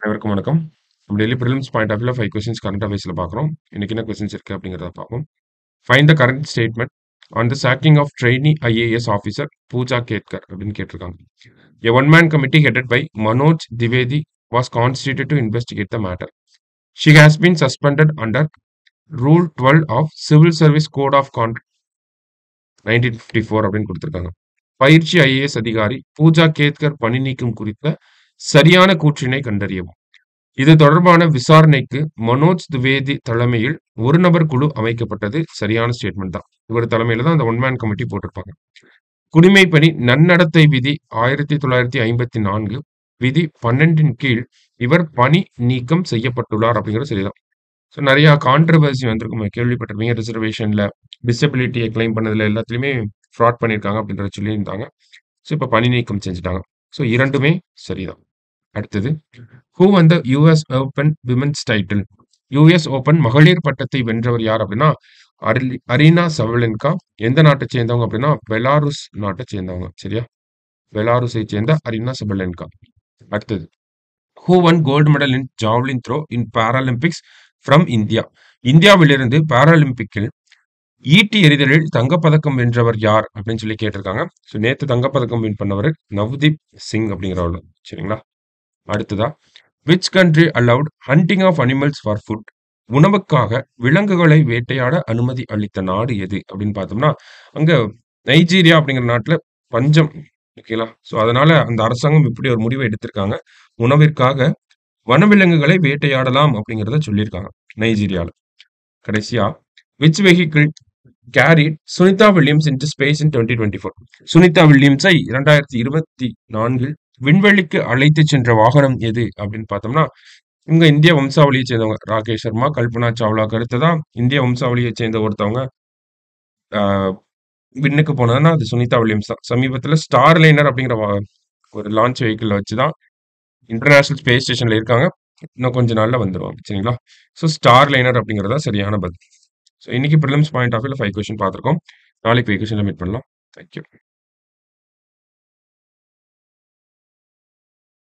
அனைவருக்கும் வணக்கம். நம்ம டெய்லி பிரிலிம்ஸ் பாயிண்ட் ஆஃப் வியூல 5 கொஸ்டின்ஸ் கரண்ட் அஃபேர்ஸ்ல பார்க்குறோம். இன்னைக்கு என்ன கொஸ்டின்ஸ் இருக்கு அப்படிங்கிறத பார்ப்போம். Find the current statement on the sacking of trainee IAS officer Puja Khedkar அப்படின்னு கேட்டிருக்காங்க. A one man committee headed by Manoj Dwivedi was constituted to investigate the matter. She has been suspended under rule 12 of civil service code of conduct 1954 அப்படின்னு கொடுத்திருக்காங்க. பயிற்சி IAS அதிகாரி பூஜா கேத்கர் பணி நீக்கம் குறித்த சரியான கூற்றினை கண்டறியவும். இது தொடர்பான விசாரணைக்கு மனோஜ் திவேதி தலைமையில் ஒரு நபர் குழு அமைக்கப்பட்டது சரியான ஸ்டேட்மெண்ட் தான். இவர் தலைமையில தான் அந்த ஒன் மேன் கமிட்டி போட்டிருப்பாங்க. குடிமைப்பணி நன்னடத்தை விதி 1954 விதி 12ன் கீழ் இவர் பணி நீக்கம் செய்யப்பட்டுள்ளார் அப்படிங்கிறது சரிதான். ஸோ நெறைய கான்ட்ரோவர்சி வந்திருக்கும் கேள்விப்பட்டிருப்பீங்க. ரிசர்வேஷன்ல, டிசபிலிட்டிய கிளைம் பண்ணதுல எல்லாத்துலயுமே ஃப்ராட் பண்ணியிருக்காங்க அப்படின்றத சொல்லியிருந்தாங்க. ஸோ இப்ப பணி நீக்கம் செஞ்சுட்டாங்க. ஸோ 2மே சரிதான். அடுத்தது who won the US open women's title? US open மகளிர் பட்டத்தை வென்றவர் யார் அப்படின்னா, அர்லி அரீனா சவலென்கா. எந்த நாட்ட சேர்ந்தவங்க அப்படின்னா, பெலாருஸ் நாட்ட சேர்ந்தவங்க. சரியா? பெலாருஸை சேர்ந்த அரீனா சபலென்கா. அடுத்தது who won gold medal in javelin throw in Paralympics from India? இந்தியாவிலிருந்து பாராலிம்பிக்கில் ஈட்டி எறிதலில் தங்கப்பதக்கம் வென்றவர் யார்? அப்படின்னு சொல்லி கேட்டிருக்காங்க. ஸோ நேத்து தங்கப்பதக்கம் வின் பண்ணவரு நவ்தீப் சிங் அப்படிங்கிறவரு. சரிங்களா? அடுத்ததா which country allowed hunting of animals for food? உணவுக்காக விலங்குகளை வேட்டையாட அனுமதி அளித்த நாடு எது? அப்படின்னு பார்த்தோம்னா, அங்க நைஜீரியா அப்படிங்கிற நாட்டுல பஞ்சம். ஓகேங்களா? ஸோ அதனால அந்த அரசாங்கம் இப்படி ஒரு முடிவை எடுத்திருக்காங்க. உணவிற்காக வனவிலங்குகளை வேட்டையாடலாம் அப்படிங்கிறத சொல்லியிருக்காங்க. நைஜீரியால. கடைசியா which vehicle carried Sunita Williams into space in 2024? சுனிதா வில்லியம்ஸை 2024ல் விண்வெளிக்கு அழைத்துச் சென்ற வாகனம் எது? அப்படின்னு பார்த்தோம்னா, இவங்க இந்திய வம்சாவளியைச் சேர்ந்தவங்க. ராகேஷ் சர்மா, கல்பனா சாவ்லாக்கு அடுத்ததா இந்திய வம்சாவளியைச் சேர்ந்த ஒருத்தவங்க ஆ விண்ணுக்கு போனதுன்னா, அது சுனிதா வில்லியம்ஸ் தான். சமீபத்தில ஸ்டார் லைனர் அப்படிங்கிற வ ஒரு லான்ச் வெஹிக்கிள்ல வச்சு தான் இன்டர்நேஷனல் ஸ்பேஸ் ஸ்டேஷன்ல இருக்காங்க. இன்னும் கொஞ்ச நாள்ல வந்துருவாங்க. சரிங்களா? ஸோ ஸ்டார் லைனர் அப்படிங்கிறது தான் சரியான பதில். ஸோ இன்னைக்கு பிரிலிம்ஸ் பாயிண்ட் ஆஃப் வியூல 5 கொஸ்டின் பார்த்திருக்கோம். நாளைக்கு 5 கொஸ்டின்ல மீட் பண்ணலாம். Thank you.